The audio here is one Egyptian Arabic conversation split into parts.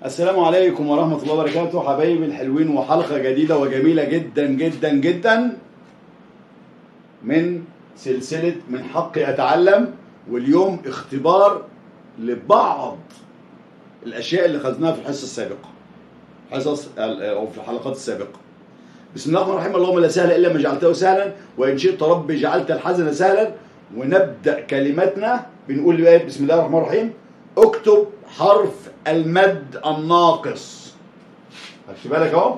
السلام عليكم ورحمة الله وبركاته حبايبي الحلوين وحلقة جديدة وجميلة جدا جدا جدا من سلسلة من حقي أتعلم واليوم اختبار لبعض الأشياء اللي خدناها في الحصة السابقة حصص أو في الحلقات السابقة بسم الله الرحمن الرحيم اللهم لا سهل إلا ما جعلته سهلا وإن شئت ربي جعلت الحزن سهلا ونبدأ كلمتنا بنقول إيه بسم الله الرحمن الرحيم اكتب حرف المد الناقص خدت بالك اهو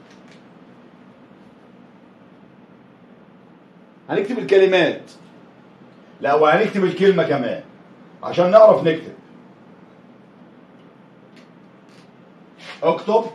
هنكتب الكلمات لا وهنكتب الكلمة كمان عشان نعرف نكتب اكتب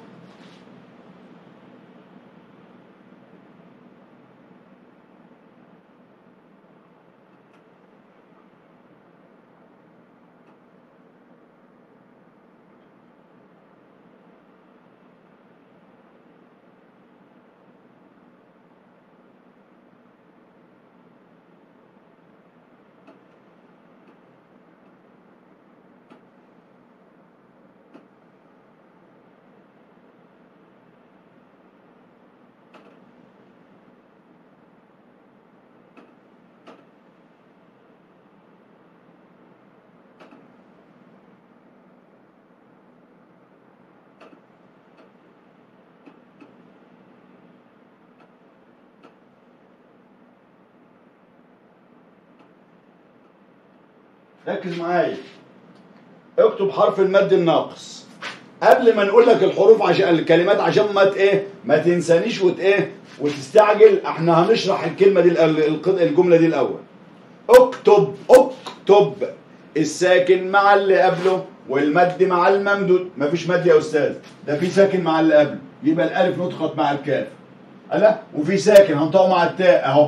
ركز معايا اكتب حرف المد الناقص قبل ما نقول لك الحروف عشان الكلمات عشان ما ت- ايه ما تنسانيش وت ايه وتستعجل احنا هنشرح الكلمه دي ال- ال- الجمله دي الاول اكتب اكتب الساكن مع اللي قبله والمد مع الممدود مفيش مد يا استاذ ده في ساكن مع اللي قبله يبقى الالف نطقت مع الكاف لا وفي ساكن هنطقه مع التاء اهو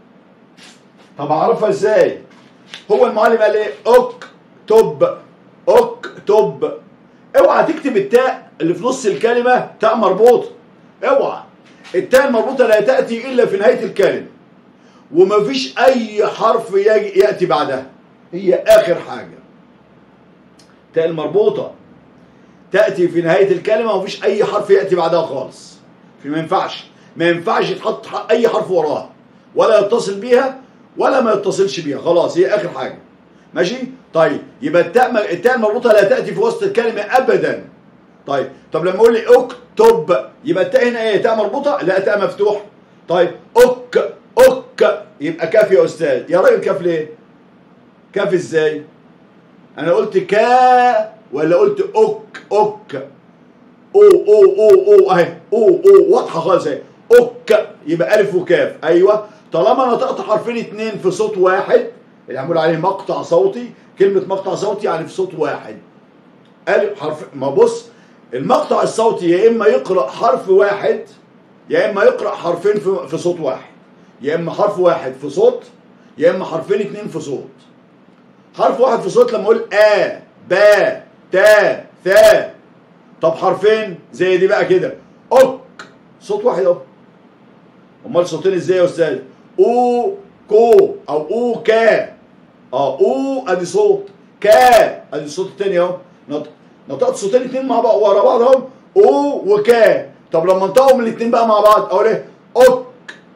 طب اعرفها ازاي هو المعلم قال ايه اكتب اكتب اوعى تكتب التاء اللي في نص الكلمه تاء مربوطه اوعى التاء المربوطه لا تاتي الا في نهايه الكلمه ومفيش اي حرف يجي ياتي بعدها هي اخر حاجه التاء المربوطه تاتي في نهايه الكلمه ومفيش اي حرف ياتي بعدها خالص في ما ينفعش ما ينفعش يتحط ح- اي حرف وراها ولا يتصل بيها ولا ما يتصلش بيها خلاص هي اخر حاجه ماشي طيب يبقى التاء م- التاء المربوطه لا تاتي في وسط الكلمه ابدا طيب طب لما اقول لي اكتب يبقى التاء هنا ايه تاء مربوطه لا تاء مفتوح طيب اك اك يبقى كاف يا استاذ يا راجل كاف ليه كاف ازاي انا قلت كا ولا قلت اك اك او او او او اهي او او واضحه خالص اهي اوك يبقى الف وكاف ايوه طالما نطقت حرفين اتنين في صوت واحد اللي هنقول عليه مقطع صوتي كلمه مقطع صوتي يعني في صوت واحد الف حرف ما بص المقطع الصوتي يا اما يقرا حرف واحد يا اما يقرا حرفين في, في صوت واحد يا اما حرف واحد في صوت يا اما حرفين اتنين في صوت حرف واحد في صوت لما اقول ا با تا ثا طب حرفين زي دي بقى كده اوك صوت واحد اهو امال صوتين ازاي يا استاذ او كو او او كا اه او ادي صوت كا ادي الصوت التاني اهو نط- نطقت صوتين اتنين مع بعض ورا بعض اهو او وكا طب لما انطقهم الاتنين بقى مع بعض اقول ايه اوك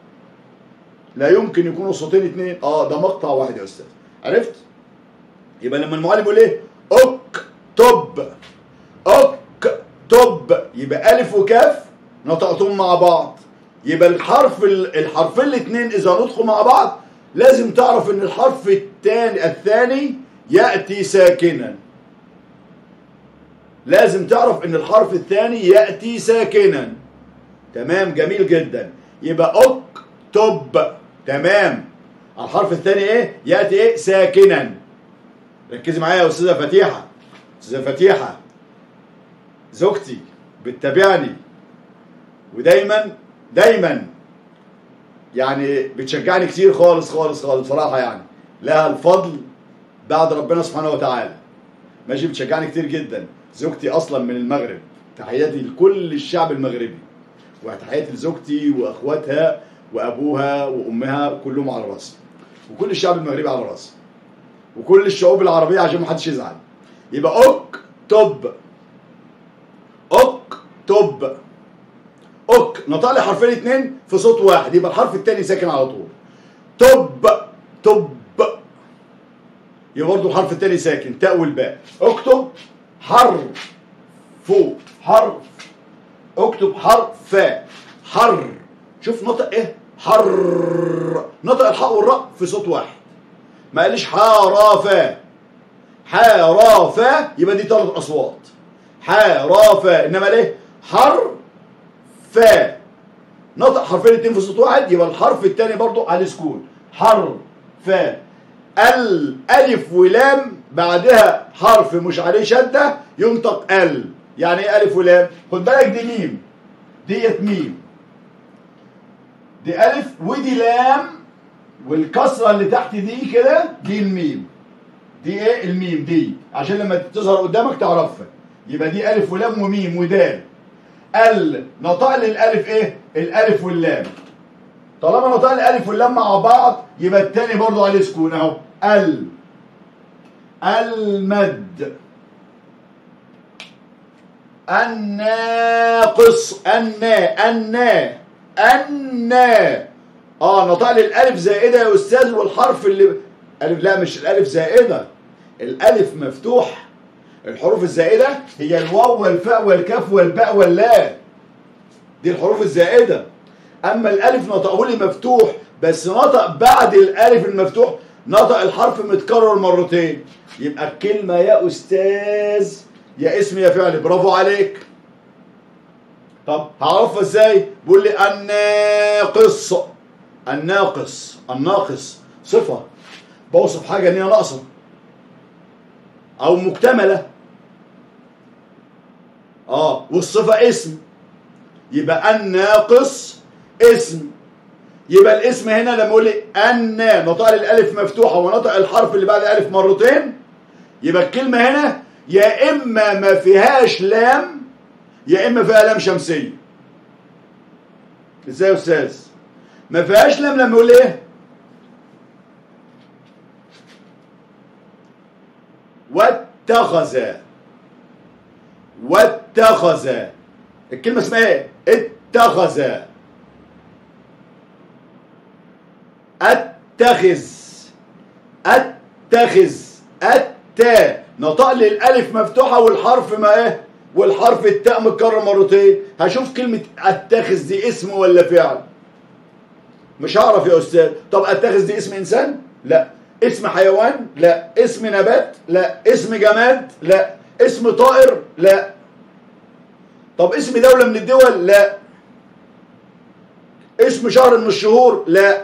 لا يمكن يكونوا صوتين اتنين اه ده مقطع واحد يا استاذ عرفت يبقى لما المعلم يقول ايه اكتب اكتب يبقى الف وكاف نطقتهم مع بعض يبقى الحرف ال- الحرفين الاثنين اذا نطقوا مع بعض لازم تعرف ان الحرف الثاني الثاني ياتي ساكنا لازم تعرف ان الحرف الثاني ياتي ساكنا تمام جميل جدا يبقى اكتب تمام الحرف الثاني ايه ياتي ايه ساكنا ركزي معايا يا استاذه فتيحه استاذه فتيحه زوجتي بتتابعني ودايما دايما يعني بتشجعني كتير خالص خالص خالص بصراحه يعني لها الفضل بعد ربنا سبحانه وتعالى ماشي بتشجعني كتير جدا زوجتي اصلا من المغرب تحياتي لكل الشعب المغربي وتحياتي لزوجتي واخواتها وابوها وامها كلهم على راسي وكل الشعب المغربي على راسي وكل الشعوب العربيه عشان ما حدش يزعل يبقى اكتب اكتب اك نطق لي حرفين اتنين في صوت واحد يبقى الحرف التاني ساكن على طول تب تب يبقى برضه الحرف التاني ساكن تاء والباء اكتب حرف فوق حرف اكتب حرف فاء حر شوف نطق ايه حر نطق الحاء والراء في صوت واحد ما قاليش حرافا حرافا يبقى دي ثلاث اصوات حرافا انما ليه حر فا نطق حرفين اتنين في صوت واحد يبقى الحرف الثاني برضو عليه سكون حر فا ال الف ولام بعدها حرف مش عليه شده ينطق ال يعني ايه الف ولام خد بالك دي ميم ديت ميم دي الف ودي لام والكسره اللي تحت دي كده دي الميم دي ايه الميم دي عشان لما تظهر قدامك تعرفها يبقى دي الف ولام وميم ودال ال نطق للالف ايه الالف واللام طالما نطق الالف واللام مع بعض يبقى التاني برضو عليه سكون اهو ال المد الناقص النا النا النا اه نطق للالف زائده يا استاذ والحرف اللي الف لا مش الالف زائده الالف مفتوح الحروف الزائده هي الواو والفاء والكاف والباء واللام دي الحروف الزائده اما الالف نطقه لي مفتوح بس نطق بعد الالف المفتوح نطق الحرف متكرر مرتين يبقى الكلمه يا استاذ يا اسم يا فعل برافو عليك طب هعرفها ازاي بيقول لي الناقص الناقص الناقص صفه بوصف حاجه ان هي ناقصه او مكتمله اه والصفه اسم يبقى الناقص اسم يبقى الاسم هنا لما اقول لي ان نطق الالف مفتوحه ونطق الحرف اللي بعد الالف مرتين يبقى الكلمه هنا يا اما ما فيهاش لام يا اما فيها لام شمسيه ازاي يا استاذ ما فيهاش لام لما اقول ايه واتخذ واتخذ الكلمه اسمها ايه اتخذ اتخذ اتخذ التاء نطق لي الالف مفتوحه والحرف ما ايه والحرف التاء متكرر مرتين هشوف كلمه اتخذ دي اسم ولا فعل مش هعرف يا استاذ طب اتخذ دي اسم انسان لا اسم حيوان لا اسم نبات لا اسم جماد لا اسم طائر لا طب اسم دولة من الدول لا اسم شهر من الشهور لا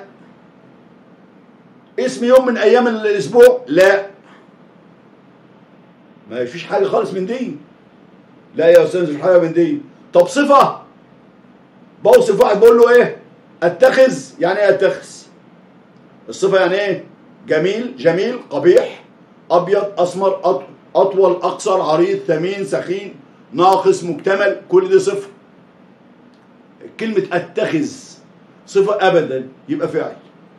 اسم يوم من ايام الاسبوع لا ما فيش حاجة خالص من دي لا يا استاذ مفيش حاجة من دي طب صفة بوصف واحد بقول له ايه اتخذ يعني ايه اتخذ الصفة يعني ايه جميل جميل قبيح ابيض اسمر أط- اطول اقصر عريض ثمين سخين ناقص مكتمل كل دي صفه كلمه اتخذ صفه ابدا يبقى فعل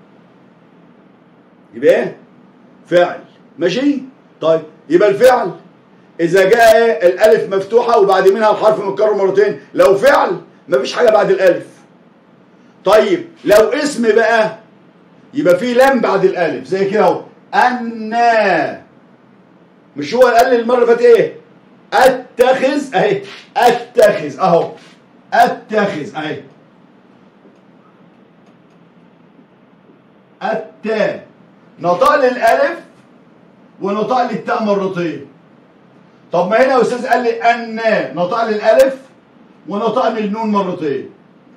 يبقى ايه فعل ماشي طيب يبقى الفعل اذا جاء إيه؟ الالف مفتوحه وبعد منها الحرف متكرر مرتين لو فعل مفيش حاجه بعد الالف طيب لو اسم بقى يبقى في لام بعد الالف زي كده اهو انا مش هو قال لي المره اللي فاتت ايه اتخذ اهي اتخذ اهو اتخذ اهي التاء نطق لي الالف ونطق لي التاء مرتين طب ما هنا يا استاذ قال لي ان نطق لي الالف ونطق لي النون مرتين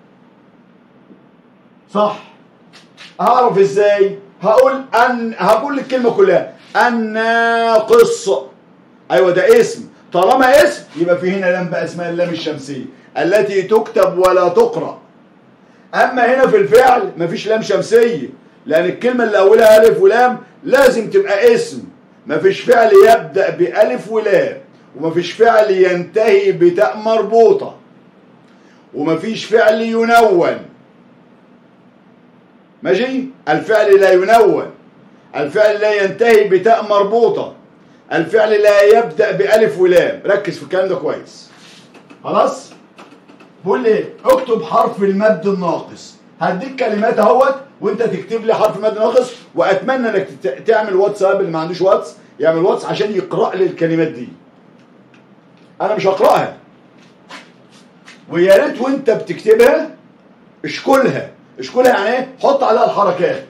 صح هعرف ازاي هقول ان هقول الكلمه كلها الناقص ايوه ده اسم طالما اسم يبقى في هنا لام بقى اسمها اللام الشمسيه التي تكتب ولا تقرا اما هنا في الفعل مفيش لام شمسيه لان الكلمه اللي اولها الف ولام لازم تبقى اسم مفيش فعل يبدا بالف ولام ومفيش فعل ينتهي بتاء مربوطه ومفيش فعل ينون ماشي الفعل لا ينون الفعل لا ينتهي بتاء مربوطة الفعل لا يبدأ بألف ولام ركز في الكلام ده كويس خلاص بقول لي اكتب حرف المد الناقص هديك كلمات اهوت وانت تكتب لي حرف مد ناقص واتمنى انك تت- تعمل واتساب اللي ما عندوش واتس يعمل واتس عشان يقرا لي الكلمات دي انا مش هقراها ويا ريت وانت بتكتبها اشكلها اشكلها يعني ايه حط عليها الحركات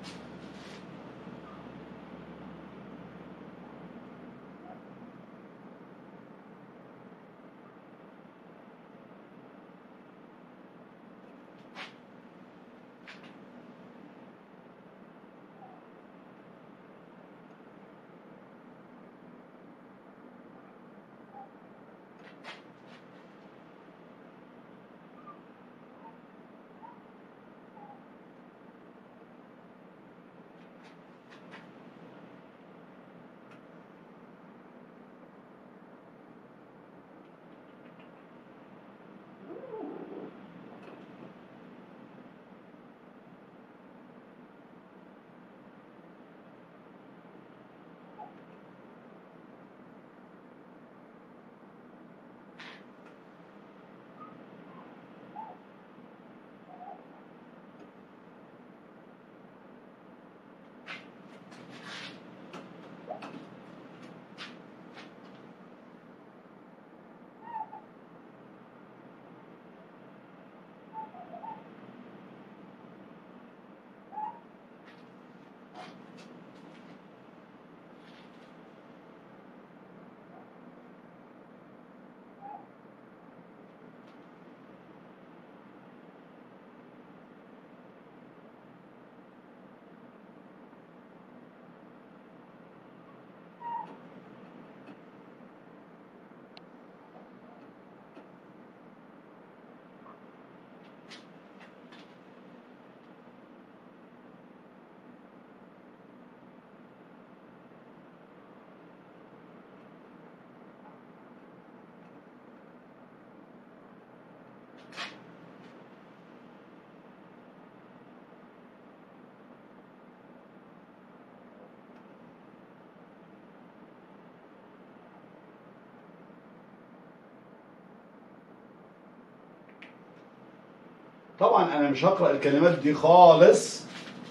طبعا انا مش هقرا الكلمات دي خالص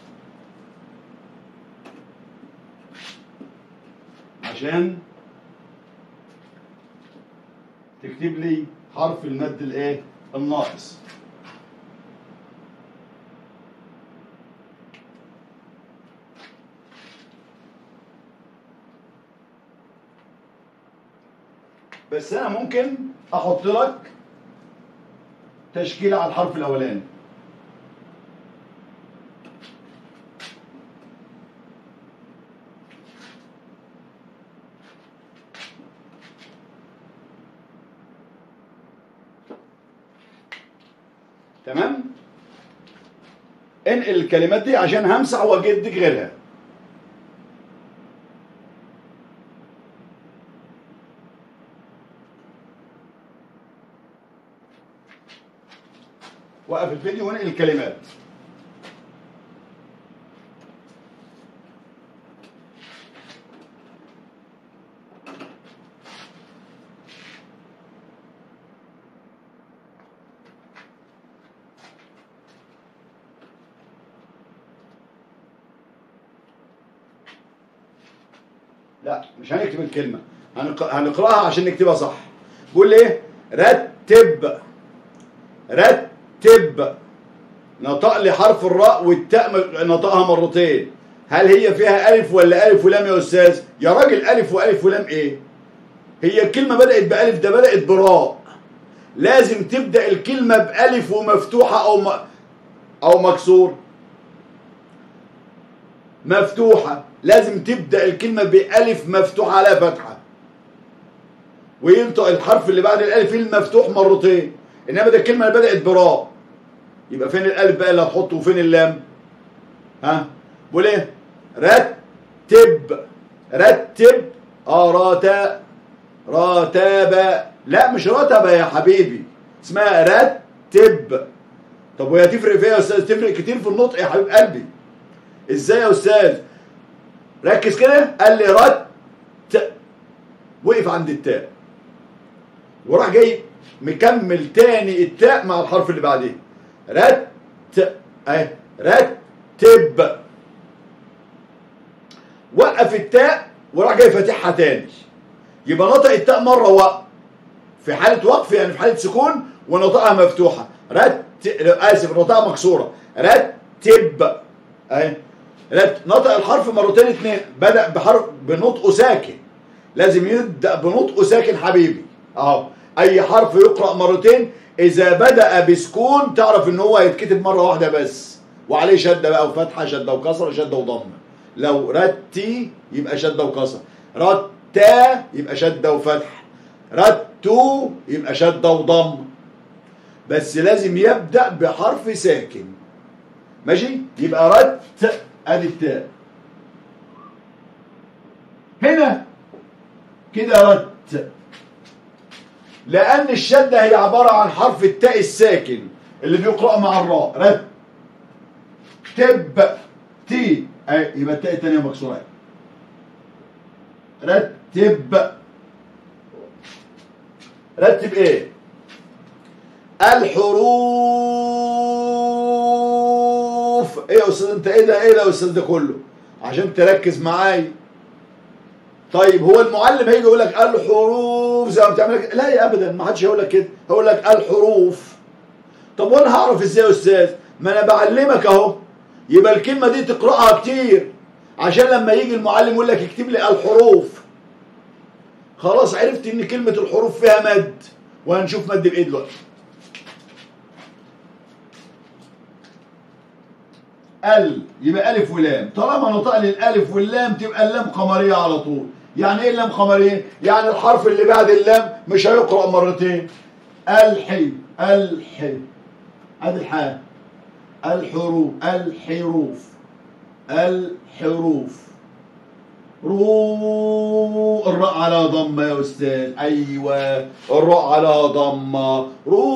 عشان تكتب لي حرف المد الايه الناقص بس انا ممكن احط لك تشكيله على الحرف الاولاني تمام انقل الكلمات دي عشان همسح واجدك غيرها وقف الفيديو وانقل الكلمات لا مش هنكتب الكلمة هنق- هنقراها عشان نكتبها صح بيقول ايه رتب رتب نطق لي حرف الراء والتاء م- نطقها مرتين هل هي فيها ألف ولا ألف ولام يا أستاذ يا راجل ألف وألف ولام إيه هي الكلمة بدأت بألف ده بدأت براء لازم تبدأ الكلمة بألف ومفتوحة أو م... أو مكسور مفتوحة لازم تبدأ الكلمة بألف مفتوحة على فتحة وينطق الحرف اللي بعد الألف المفتوح مرتين إنما ده الكلمة اللي بدأت براء يبقى فين الألف بقى اللي هتحطه وفين اللام ها بقول إيه رتب رتب اه راتا راتب لا مش رتب يا حبيبي اسمها رتب طب وهي تفرق في ايه يا استاذ تفرق كتير في النطق يا حبيب قلبي ازاي يا استاذ ركز كده قال لي رت وقف عند التاء وراح جاي مكمل تاني التاء مع الحرف اللي بعديه رت اهي رتب وقف التاء وراح جاي فاتحها تاني يبقى نطق التاء مره وقف في حاله وقف يعني في حاله سكون ونطقها مفتوحه رت اسف نطقها مكسوره رتب اهي رت نطق الحرف مرتين اتنين بدا بحرف بنطقه ساكن لازم يبدا بنطقه ساكن حبيبي اهو اي حرف يقرا مرتين اذا بدا بسكون تعرف ان هو هيتكتب مره واحده بس وعليه شده بقى وفتحه شده وكسره شده وضمه لو رتي يبقى شده وكسره رتا يبقى شده وفتح رتو يبقى شده وضم بس لازم يبدا بحرف ساكن ماشي يبقى رت ادي التاء هنا كده رت لان الشده هي عباره عن حرف التاء الساكن اللي بيقرا مع الراء رت تب تي اي يبقى التاء الثانيه مكسوره رتب رتب ايه الحروف ايه يا استاذ انت ايه ده ايه ده يا استاذ ده كله عشان تركز معايا طيب هو المعلم هيجي يقول لك الحروف زي ما بتعمل لك لا يا ابدا ما حدش هيقول لك كده هيقول لك الحروف طب وانا هعرف ازاي يا استاذ ما انا بعلمك اهو يبقى الكلمه دي تقراها كتير عشان لما يجي المعلم يقول لك اكتب لي الحروف خلاص عرفت ان كلمه الحروف فيها مد وهنشوف مد بايه دلوقتي ال يبقى الف ولام طالما نطق لي الالف واللام تبقى اللام قمريه على طول يعني ايه اللام قمريه يعني الحرف اللي بعد اللام مش هيقرا مرتين الحي الحي ادي الحاء الحروف الحروف الحروف رو الراء على ضمه يا استاذ ايوه الراء على ضمه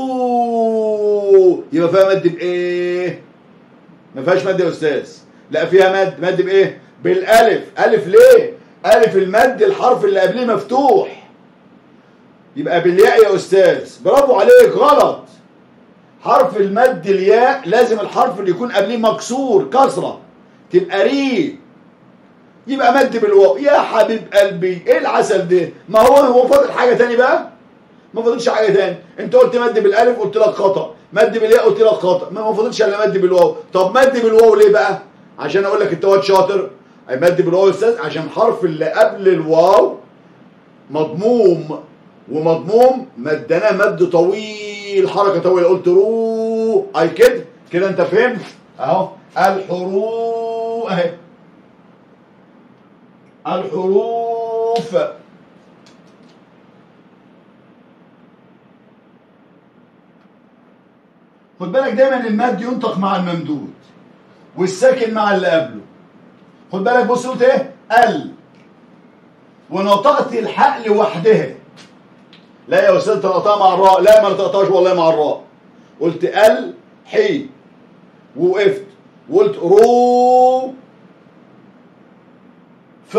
رو يبقى فيها مد بايه ما فيهاش مد يا استاذ لا فيها مد مد بايه بالالف الف ليه الف المد الحرف اللي قبليه مفتوح يبقى بالياء يا استاذ برافو عليك غلط حرف المد الياء لازم الحرف اللي يكون قبليه مكسور كسره تبقى ري يبقى مد بالواو يا حبيب قلبي ايه العسل ده ما هو هو فاضل حاجه تاني بقى ما فاضلش حاجه تاني انت قلت مد بالالف قلت لك خطا مد بالياء قلت لك خطا ما ما فاضلش الا مد بالواو طب مد بالواو ليه بقى عشان اقول لك انت واد شاطر أي مد بالواو يا استاذ عشان الحرف اللي قبل الواو مضموم ومضموم مدنا مد طويل حركه طويله قلت رو اي كده كده انت فهمت اهو الحروف اهي الحروف خد بالك دايما المد ينطق مع الممدود والساكن مع اللي قبله خد بالك بص قلت ايه ال ونطقت الحاء لوحدها لا يا استاذ انت نطقتها مع الراء لا ما نطقتهاش والله مع الراء قلت ال حي ووقفت وقلت رو ف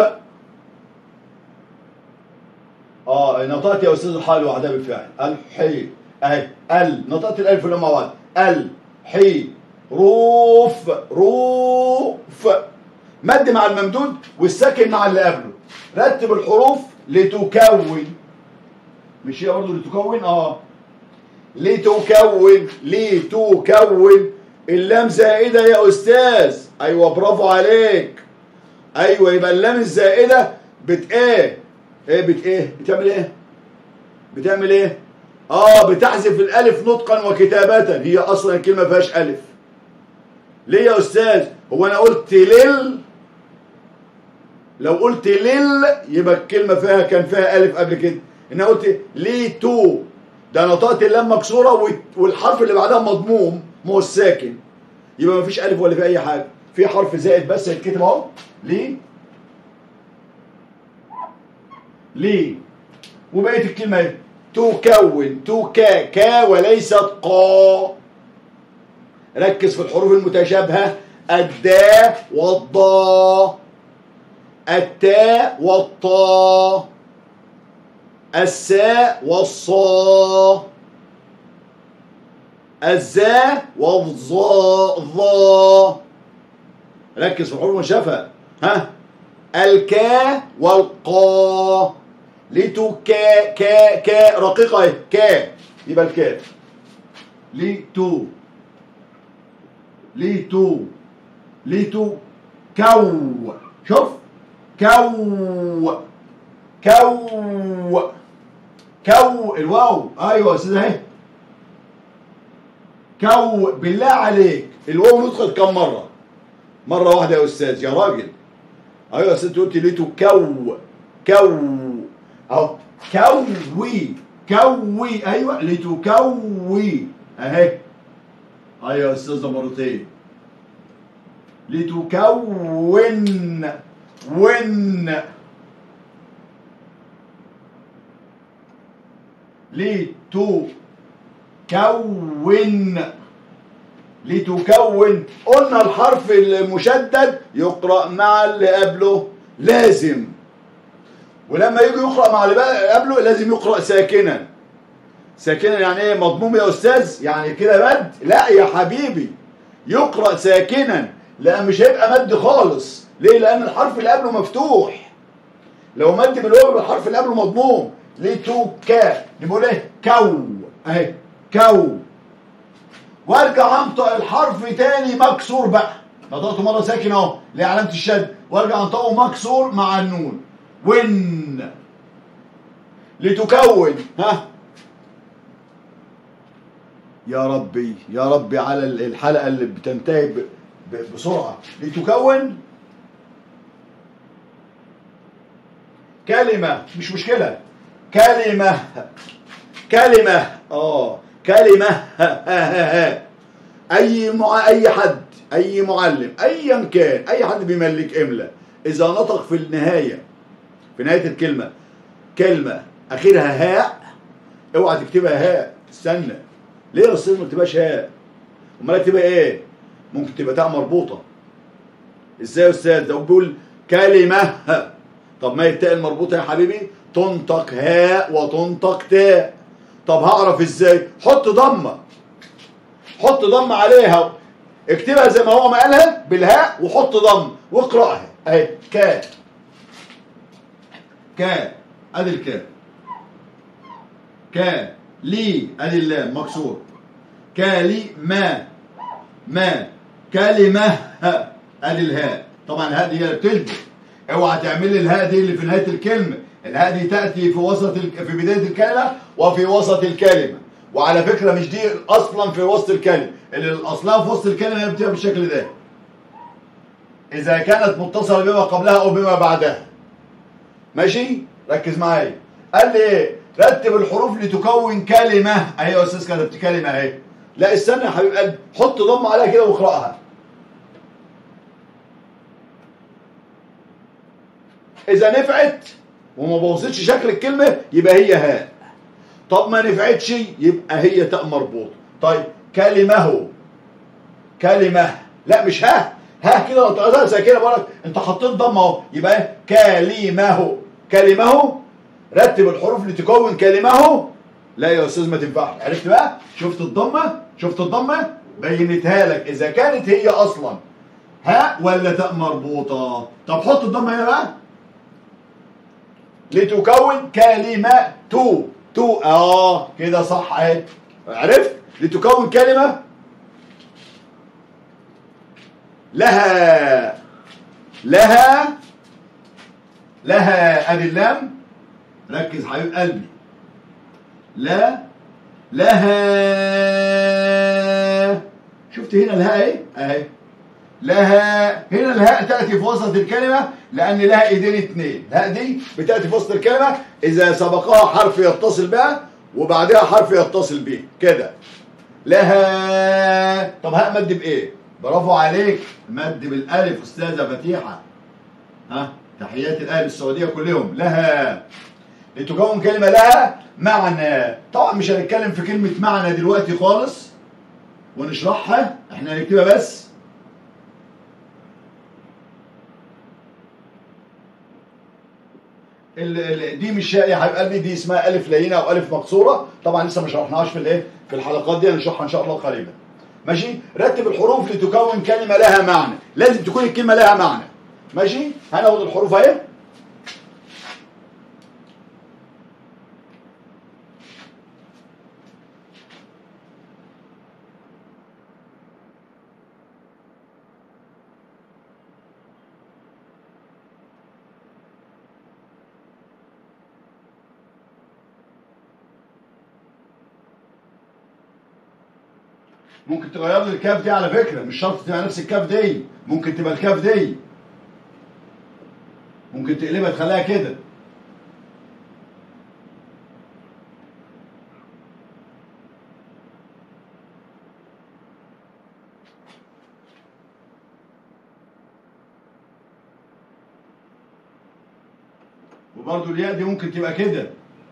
اه نطقت يا استاذ الحاء لوحدها بالفعل الحي اهي ال نطقت الالف واللام مع بعض ال حي روف روف مد مع الممدود والساكن مع اللي قبله رتب الحروف لتكون مش هي برضه لتكون اه لتكون لتكون اللام زائده يا استاذ ايوه برافو عليك ايوه يبقى اللام الزائده بت ايه ايه بت ايه بتعمل ايه بتعمل ايه اه بتحذف الالف نطقا وكتابه هي اصلا الكلمه ما فيهاش الف ليه يا استاذ هو انا قلت لل لو قلت لل يبقى الكلمه فيها كان فيها الف قبل كده انا قلت ليتو ده نطقت اللام مكسوره والحرف اللي بعدها مضموم ما هو الساكن يبقى ما فيش الف ولا في اي حاجه في حرف زائد بس هيتكتب اهو ليه ليه وبقيه الكلمه اهي تكون تكا كا وليست قا ركز في الحروف المتشابهه الداء والضاء التاء والطاء الساء والصاء الزا والظا ظا ركز في الحروف المشافة ها الكا والقا لتو كا كا كا رقيقة اهي كا يبقى الكاف لتو لتو لتو كو شوف كو كو كو الواو ايوه يا استاذ اهي كو بالله عليك الواو ندخل كم مره مره واحده يا استاذ يا راجل ايوه يا استاذ قلت ليه كو كو اهو كوي كوي ايوه لتكوي اهي ايوه يا استاذه مرتين لتكون ون لتكون لتكون قلنا الحرف المشدد يقرأ مع اللي قبله لازم ولما يجي يقرأ مع اللي قبله لازم يقرأ ساكنا ساكنا يعني ايه مضموم يا استاذ يعني كده مد لا يا حبيبي يقرأ ساكنا لا مش هيبقى مد خالص ليه لان الحرف اللي قبله مفتوح لو مد بالواو يبقى الحرف اللي قبله مضموم لتوكا نقول ايه كو اهي كو وارجع انطق الحرف تاني مكسور بقى نطقته مره ساكن اهو اللي هي علامه الشد وارجع انطقه مكسور مع النون ون لتكون ها يا ربي يا ربي على الحلقه اللي بتنتهي ب- ب- بسرعه لتكون كلمه مش مشكله كلمه كلمه اه كلمه اي مع... اي حد اي معلم ايا كان اي حد بيملك املا اذا نطق في النهايه في نهايه الكلمه كلمه اخرها هاء اوعى تكتبها هاء استنى ليه يا استاذ ما تبقاش هاء امال تبقى ايه ممكن تبقى تاء مربوطه ازاي يا استاذ ده بيقول كلمه طب ما هي التاء المربوطه يا حبيبي تنطق هاء وتنطق تاء طب هعرف ازاي حط ضمه حط ضمه عليها اكتبها زي ما هو ما قالها بالهاء وحط ضم واقراها اهي كا كا ادي الكاف كا لي ادي اللام مكسور كالي ما ما كلمة ادي الهاء طبعا الهاء دي هي اللي بتلبس اوعى تعمل لي الهاء دي اللي في نهاية الكلمة الهاء دي تأتي في وسط ال... في بداية الكلمة وفي وسط الكلمة وعلى فكرة مش دي اصلا في وسط الكلمة اللي اصلها في وسط الكلمة هي بتبقى بالشكل ده اذا كانت متصلة بما قبلها او بما بعدها ماشي ركز معايا قال لي ايه رتب الحروف لتكون كلمة اهي يا استاذ كتبت كلمة اهي لا استنى يا حبيب قلبي حط ضم عليها كده واقراها اذا نفعت وما بوظتش شكل الكلمة يبقى هي هاء طب ما نفعتش يبقى هي تاء مربوط طيب كلمه كلمة لا مش ها ها كده لو تقراها زي كده بقولك انت حطيت ضم اهو يبقى ايه كلمه كلمه رتب الحروف لتكون كلمه لا يا استاذ ما تنفعش عرفت بقى شفت الضمه شفت الضمه بينتها لك اذا كانت هي اصلا ها ولا تاء مربوطه طب حط الضمه هنا بقى لتكون كلمه تو تو اه كده صح اهي عرفت لتكون كلمه لها لها لها ادي اللام ركز حبيب قلبي لا لها شفت هنا الهاء ايه اهي لها هنا الهاء تأتي في وسط الكلمة لأن لها ايدين اتنين الهاء دي بتأتي في وسط الكلمة إذا سبقها حرف يتصل بها وبعدها حرف يتصل به كده لها طب هاء مد بإيه برافو عليك مد بالألف أستاذة فتيحة ها تحيات الأهل السعودية كلهم لها لتكون كلمة لها معنى طبعا مش هنتكلم في كلمة معنى دلوقتي خالص ونشرحها احنا هنكتبها بس ال- ال- دي مش يا حبيب قلبي دي اسمها الف لينه او الف مكسوره طبعا لسه ما شرحناهاش في الايه في الحلقات دي هنشرحها ان شاء الله قريبا ماشي رتب الحروف لتكون كلمه لها معنى لازم تكون الكلمه لها معنى ماشي هناخد الحروف اهي ممكن تغير لي الكاف دي على فكره مش شرط تبقى نفس الكاف دي ممكن تبقى الكاف دي ممكن تقلبها تخليها كده وبرضه الياء دي ممكن تبقى كده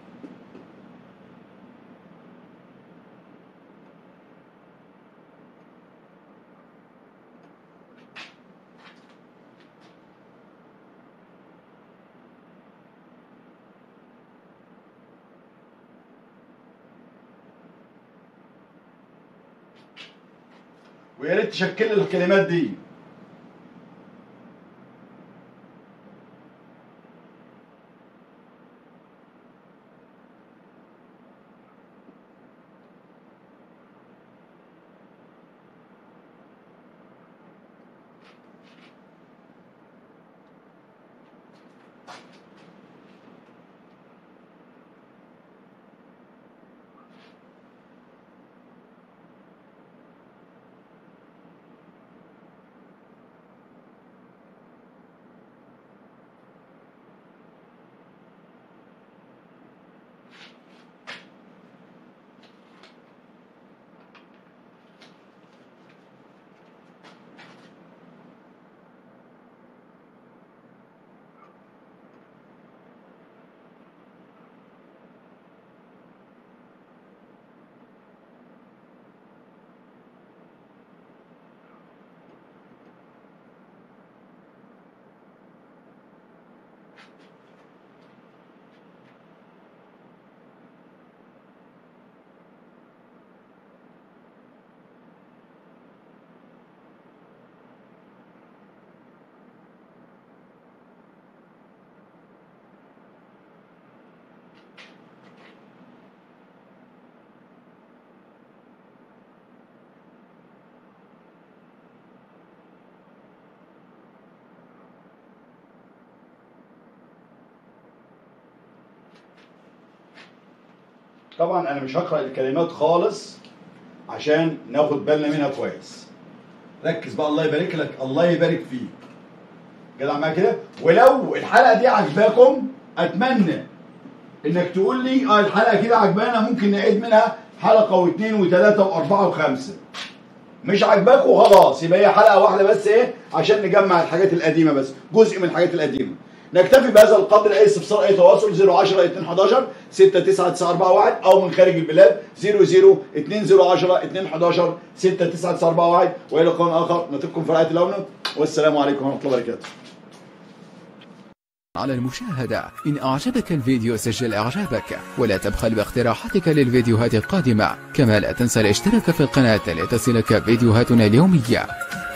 ويا ريت تشكل لي الكلمات دي طبعا انا مش هقرا الكلمات خالص عشان ناخد بالنا منها كويس ركز بقى الله يبارك لك الله يبارك فيك جدع معايا كده ولو الحلقه دي عجباكم اتمنى انك تقول لي اه الحلقه كده عجبانا ممكن نعيد منها حلقه واثنين وثلاثه واربعه وخمسه مش عاجباكوا خلاص يبقى هي حلقه واحده بس ايه عشان نجمع الحاجات القديمه بس جزء من الحاجات القديمه نكتفي بهذا القدر اي استفسار اي تواصل 010 211 69941 او من خارج البلاد 00 2010 211 69941 والى لقاء اخر نترككم في رعايه الله والسلام عليكم ورحمه الله وبركاته على المشاهدة إن أعجبك الفيديو سجل إعجابك ولا تبخل باقتراحاتك للفيديوهات القادمة كما لا تنسى الاشتراك في القناة لتصلك فيديوهاتنا اليومية